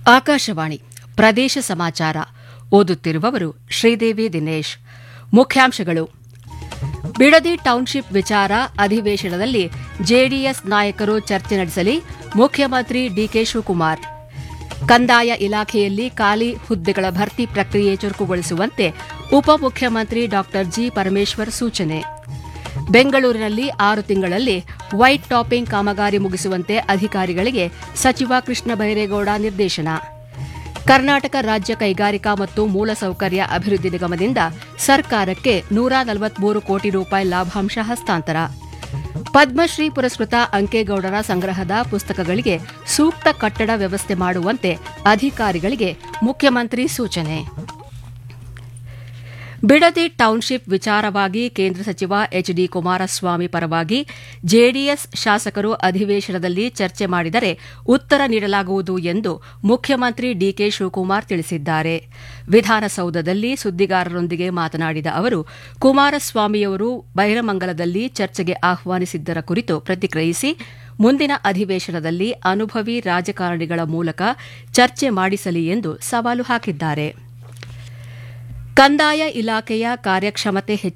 ಆಕಾಶವಾಣಿ ಪ್ರದೇಶ ಸಮಾಚಾರ ಓದುತ್ತಿರುವವರು ಶ್ರೀದೇವಿ ದಿನೇಶ್ ಮುಖ್ಯಾಂಶಗಳು ಬಿಡದಿ ಟೌನ್ಶಿಪ್ ವಿಚಾರ ಅಧಿವೇಶನದಲ್ಲಿ ಜೆಡಿಎಸ್ ನಾಯಕರು ಚರ್ಚೆ ನಡೆಸಲಿ ಮುಖ್ಯಮಂತ್ರಿ ಡಿಕೆ ಶಿವಕುಮಾರ್ ಕಂದಾಯ ಇಲಾಖೆಯಲ್ಲಿ ಖಾಲಿ ಹುದ್ದೆಗಳ ಭರ್ತಿ ಪ್ರಕ್ರಿಯೆ ಚುರುಕುಗೊಳಿಸುವಂತೆ ಉಪಮುಖ್ಯಮಂತ್ರಿ ಡಾ ಜಿ ಪರಮೇಶ್ವರ್ ಸೂಚನೆ ಬೆಂಗಳೂರಿನಲ್ಲಿ ಆರು ತಿಂಗಳಲ್ಲಿ ವೈಟ್ ಟಾಪಿಂಗ್ ಕಾಮಗಾರಿ ಮುಗಿಸುವಂತೆ ಅಧಿಕಾರಿಗಳಿಗೆ ಸಚಿವ ಕೃಷ್ಣ ಬೈರೇಗೌಡ ನಿರ್ದೇಶನ ಕರ್ನಾಟಕ ರಾಜ್ಯ ಕೈಗಾರಿಕಾ ಮತ್ತು ಮೂಲಸೌಕರ್ಯ ಅಭಿವೃದ್ಧಿ ನಿಗಮದಿಂದ ಸರ್ಕಾರಕ್ಕೆ ನೂರ ನಲವತ್ಮೂರು ಕೋಟಿ ರೂಪಾಯಿ ಲಾಭಾಂಶ ಹಸ್ತಾಂತರ ಪದ್ಮಶ್ರೀ ಪುರಸ್ಕೃತ ಅಂಕೇಗೌಡರ ಸಂಗ್ರಹದ ಪುಸ್ತಕಗಳಿಗೆ ಸೂಕ್ತ ಕಟ್ಟಡ ವ್ಯವಸ್ಥೆ ಮಾಡುವಂತೆ ಅಧಿಕಾರಿಗಳಿಗೆ ಮುಖ್ಯಮಂತ್ರಿ ಸೂಚನೆ ಬಿಡದಿ ಟೌನ್ಶಿಪ್ ವಿಚಾರವಾಗಿ ಕೇಂದ್ರ ಸಚಿವ ಎಚ್ ಡಿ ಕುಮಾರಸ್ವಾಮಿ ಪರವಾಗಿ ಜೆಡಿಎಸ್ ಶಾಸಕರು ಅಧಿವೇಶನದಲ್ಲಿ ಚರ್ಚೆ ಮಾಡಿದರೆ ಉತ್ತರ ನೀಡಲಾಗುವುದು ಎಂದು ಮುಖ್ಯಮಂತ್ರಿ ಡಿಕೆ ಶಿವಕುಮಾರ್ ತಿಳಿಸಿದ್ದಾರೆ ವಿಧಾನಸೌಧದಲ್ಲಿ ಸುದ್ದಿಗಾರರೊಂದಿಗೆ ಮಾತನಾಡಿದ ಅವರು ಕುಮಾರಸ್ವಾಮಿಯವರು ಬೈರಮಂಗಲದಲ್ಲಿ ಚರ್ಚೆಗೆ ಆಹ್ವಾನಿಸಿದ್ದರ ಕುರಿತು ಪ್ರತಿಕ್ರಿಯಿಸಿ ಮುಂದಿನ ಅಧಿವೇಶನದಲ್ಲಿ ಅನುಭವಿ ರಾಜಕಾರಣಿಗಳ ಮೂಲಕ ಚರ್ಚೆ ಮಾಡಿಸಲಿ ಎಂದು ಸವಾಲು ಹಾಕಿದ್ದಾರೆ ಕಂದಾಯ ಇಲಾಖೆಯ ಕಾರ್ಯಕ್ಷಮತೆ